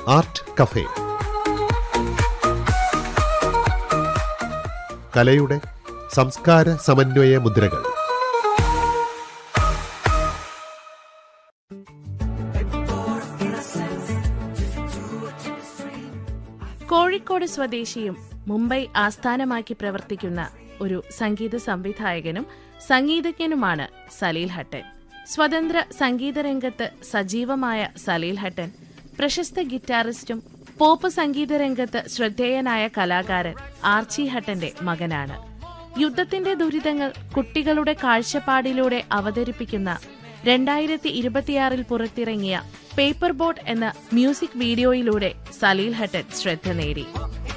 Art cafe കലയുടെ സംസ്കാര സമന്വയ മുദ്രകൾ കോഴിക്കോട് സ്വദേശിയും മുംബൈ ആസ്ഥാനമാക്കി പ്രവർത്തിക്കുന്ന ഒരു സംഗീത സംവിധായകനും സംഗീതജ്ഞനുമാണ് സലീൽ ഹട്ടൻ സ്വതന്ത്ര സംഗീത രംഗത്ത് സജീവമായ സലീൽ ഹട്ടൻ പ്രശസ്ത ഗിറ്റാറിസ്റ്റും പോപ്പ് സംഗീത രംഗത്ത് ശ്രദ്ധേയനായ കലാകാരൻ ആർച്ചി ഹട്ടന്റെ മകനാണ് യുദ്ധത്തിന്റെ ദുരിതങ്ങൾ കുട്ടികളുടെ കാഴ്ചപ്പാടിലൂടെ അവതരിപ്പിക്കുന്ന രണ്ടായിരത്തി ഇരുപത്തിയാറിൽ പുറത്തിറങ്ങിയ പേപ്പർ ബോട്ട് എന്ന മ്യൂസിക് വീഡിയോയിലൂടെ സലീൽ ഹട്ടൻ ശ്രദ്ധ നേടി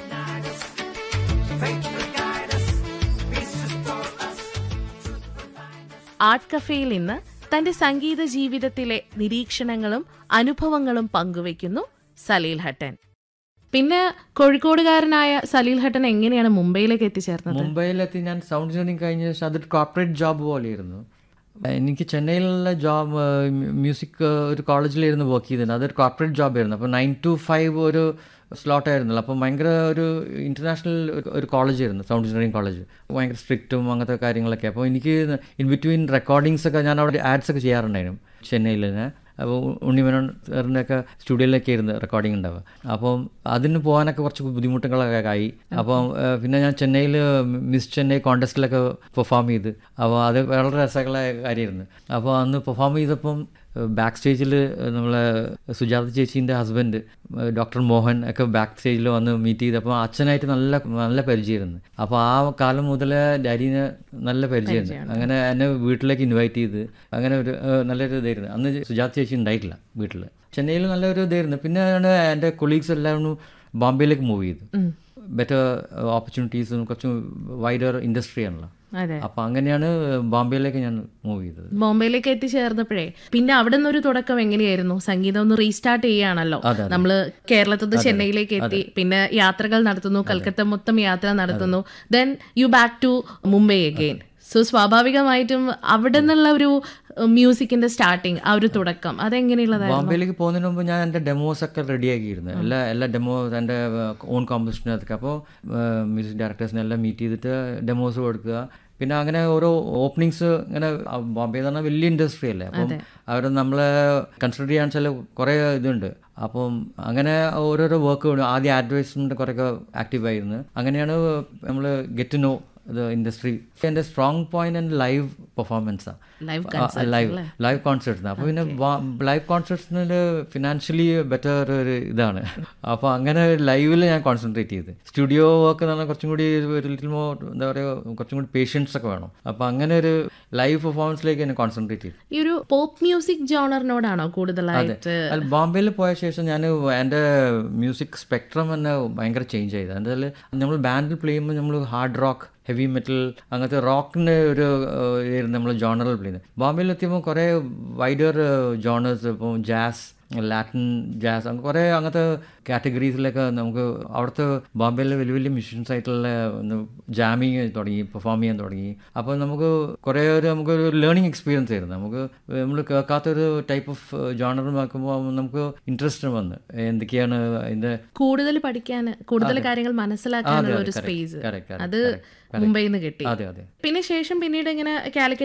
ആർട്ട് കഫേയിൽ ഇന്ന് തന്റെ സംഗീത ജീവിതത്തിലെ നിരീക്ഷണങ്ങളും അനുഭവങ്ങളും പങ്കുവയ്ക്കുന്നു സലീൽ ഹട്ടൻ പിന്നെ കോഴിക്കോടുകാരനായ സലീൽ ഹട്ടൻ എങ്ങനെയാണ് മുംബൈയിലേക്ക് എത്തിച്ചേർന്നത് മുംബൈയിലെത്തി ഞാൻ സൗണ്ട് എഞ്ചിനീയറിംഗ് കഴിഞ്ഞ ശേഷം അതൊരു കോർപ്പറേറ്റ് ജോബ് പോലെയായിരുന്നു എനിക്ക് ചെന്നൈയിലുള്ള ജോബ് മ്യൂസിക് ഒരു കോളേജിലായിരുന്നു വർക്ക് ചെയ്തിരുന്നത് അതൊരു കോർപ്പറേറ്റ് ജോബായിരുന്നു അപ്പോൾ നയൻ ടു ഫൈവ് ഒരു സ്ലോട്ട് ആയിരുന്നല്ലോ അപ്പം ഭയങ്കര ഒരു ഇൻ്റർനാഷണൽ ഒരു കോളേജായിരുന്നു സൗണ്ട് എഞ്ചിനീയറിംഗ് കോളേജ് ഭയങ്കര സ്ട്രിക്റ്റും അങ്ങനത്തെ കാര്യങ്ങളൊക്കെ അപ്പോൾ എനിക്ക് ഇൻ ബിറ്റ്വീൻ റെക്കോർഡിങ്സ് ഒക്കെ ഞാൻ അവിടെ ആഡ്സ് ഒക്കെ ചെയ്യാറുണ്ടായിരുന്നു ചെന്നൈയിൽ തന്നെ അപ്പോൾ ഉണ്ണിമേനോൻ സാറിൻ്റെ ഒക്കെ സ്റ്റുഡിയോയിലൊക്കെ ഇരുന്ന് റെക്കോർഡിംഗ് ഉണ്ടാവുക അപ്പം അതിന് പോകാനൊക്കെ കുറച്ച് ബുദ്ധിമുട്ടുകളൊക്കെ ആയി അപ്പം ഏഹ്, പിന്നെ ഞാൻ ചെന്നൈയിൽ മിസ് ചെന്നൈ കോൺടെസ്റ്റിലൊക്കെ പെർഫോം ചെയ്ത് അപ്പോൾ അത് വളരെ രസമുള്ള കാര്യമായിരുന്നു അപ്പോൾ അന്ന് പെർഫോം ചെയ്തപ്പം ബാക്ക് സ്റ്റേജിൽ നമ്മളെ സുജാത ചേച്ചീൻ്റെ ഹസ്ബൻഡ് ഡോക്ടർ മോഹൻ ഒക്കെ ബാക്ക് സ്റ്റേജിൽ വന്ന് മീറ്റ് ചെയ്തപ്പോൾ അച്ഛനായിട്ട് നല്ല നല്ല പരിചയമായിരുന്നു അപ്പോൾ ആ കാലം മുതലേ ഡാഡീനെ നല്ല പരിചയമായിരുന്നു അങ്ങനെ എന്നെ വീട്ടിലേക്ക് ഇൻവൈറ്റ് ചെയ്ത് അങ്ങനെ ഒരു ഏഹ്, നല്ലൊരു ഇതായിരുന്നു അന്ന് സുജാത ചേച്ചി ഉണ്ടായിട്ടില്ല വീട്ടിൽ ചെന്നൈയിൽ നല്ലൊരു ഇതായിരുന്നു പിന്നെയാണ് എൻ്റെ കൊളീഗ്സ് എല്ലാവരും ബോംബെയിലേക്ക് മൂവ് ചെയ്തു ബെറ്റർ ഓപ്പർച്യൂണിറ്റീസും കുറച്ചും വൈഡർ ഇൻഡസ്ട്രി ആണല്ലോ അതെ അപ്പോൾ അങ്ങനെയാണ് ബോംബെയിലേക്ക് ഞാൻ മൂവ് ചെയ്തത് ബോംബെയിലേക്ക് എത്തിച്ചേർന്നപ്പോഴേ പിന്നെ അവിടെ നിന്നൊരു തുടക്കം എങ്ങനെയായിരുന്നു സംഗീതം ഒന്ന് റീസ്റ്റാർട്ട് ചെയ്യുകയാണല്ലോ അതെ, അതെ. നമ്മള് കേരളത്തിൽ നിന്ന് ചെന്നൈയിലേക്ക് എത്തി പിന്നെ യാത്രകൾ നടത്തുന്നു കൽക്കത്ത മൊത്തം യാത്ര നടത്തുന്നു then you back to Mumbai again so സ്വാഭാവികമായിട്ടും അവിടെ നിന്നുള്ള ഒരു മ്യൂസിക്കിന്റെ സ്റ്റാർട്ടിങ് ആ ഒരു തുടക്കം അതെങ്ങനെയുള്ളതായിരുന്നു ബോംബെയിലേക്ക് പോകുന്നതിന് മുമ്പ് ഞാൻ എൻ്റെ ഡെമോസ് ഒക്കെ റെഡിയാക്കിയിരുന്നു എല്ലാ എല്ലാ ഡെമോ എൻ്റെ ഓൺ കോമ്പസിഷനൊക്കെ അപ്പോൾ മ്യൂസിക് ഡയറക്ടേഴ്സിനെ എല്ലാം മീറ്റ് ചെയ്തിട്ട് ഡെമോസ് കൊടുക്കുക പിന്നെ അങ്ങനെ ഓരോ ഓപ്പണിങ്സ് ഇങ്ങനെ ആ, ബോംബെ എന്ന് പറഞ്ഞാൽ വലിയ ഇൻഡസ്ട്രി അല്ലേ അപ്പം അവർ നമ്മളെ കൺസിഡർ ചെയ്യാൻ വെച്ചാൽ കുറേ ഇതുണ്ട് അപ്പം അങ്ങനെ ഓരോരോ വർക്ക് ആദ്യം അഡ്വർടൈസ്മെൻറ്റ് കുറേയൊക്കെ ആക്റ്റീവായിരുന്നു അങ്ങനെയാണ് നമ്മൾ ഗെറ്റ് നോ ഇത് ഇൻഡസ്ട്രി എൻ്റെ സ്ട്രോങ് പോയിന്റ് ആൻഡ് ലൈവ് പെർഫോമൻസാണ് ലൈവ് ലൈവ് ലൈവ് കോൺസേർട്സ് അപ്പോൾ പിന്നെ ലൈവ് കോൺസേർട്സിന് ഫിനാൻഷ്യലി ബെറ്റർ ഒരു ഇതാണ് അപ്പോൾ അങ്ങനെ ലൈവിൽ ഞാൻ കോൺസെൻട്രേറ്റ് ചെയ്ത് സ്റ്റുഡിയോ വർക്ക് എന്ന് പറഞ്ഞാൽ കുറച്ചും കൂടി ഒരു ലിറ്റിൽ മോർ എന്താ പറയുക കുറച്ചും കൂടി പേഷ്യൻസ് ഒക്കെ വേണം അപ്പോൾ അങ്ങനെ ഒരു ലൈവ് പെർഫോമൻസിലേക്ക് ഞാൻ കോൺസെൻട്രേറ്റ് ചെയ്തു ഈ ഒരു പോപ്പ് മ്യൂസിക് ജോണറിനോടാണോ കൂടുതലായിട്ട് അല്ല ബോംബെയിൽ പോയ ശേഷം ഞാൻ എൻ്റെ മ്യൂസിക് സ്പെക്ട്രം തന്നെ ഭയങ്കര ചേഞ്ച് ചെയ്ത് എന്തായാലും നമ്മൾ ബാൻഡിൽ പ്ലേ ചെയ്യുമ്പോൾ നമ്മൾ ഹാർഡ് റോക്ക് ഹെവി മെറ്റൽ അങ്ങനത്തെ റോക്കിൻ്റെ ഒരു നമ്മൾ ജോണറിൽ പ്ലേ ചെയ്യുന്നത് ബോംബെയിൽ എത്തിയപ്പോൾ കുറേ വൈഡർ ജോണേഴ്സ് ഇപ്പോൾ ജാസ് ലാറ്റിൻ ജാസ് അങ്ങനെ കുറേ അങ്ങനത്തെ കാറ്റഗറീസിലൊക്കെ നമുക്ക് അവിടുത്തെ ബോംബെയിലെ വലിയ വലിയ മ്യൂഷ്യൻസ് ആയിട്ടുള്ള ജാമിങ് തുടങ്ങി പെർഫോം ചെയ്യാൻ തുടങ്ങി അപ്പോൾ നമുക്ക് കുറേ ഒരു നമുക്കൊരു ലേണിംഗ് എക്സ്പീരിയൻസ് ആയിരുന്നു നമുക്ക് നമ്മൾ കേൾക്കാത്തൊരു ടൈപ്പ് ഓഫ് ജോണർ നോക്കുമ്പോൾ നമുക്ക് ഇൻട്രസ്റ്റ് വന്ന് എന്തൊക്കെയാണ് അതിൻ്റെ കൂടുതൽ പഠിക്കാൻ കൂടുതൽ കാര്യങ്ങൾ മനസ്സിലാക്കാനുള്ള ഒരു correct, സ്പേസ് correct, correct, അത് correct, correct. മുംബൈയിൽ നിന്ന് കിട്ടി അതെ അതെ പിന്നെ ശേഷം പിന്നീട് ഇങ്ങനെ കാലിക്കറ്റ്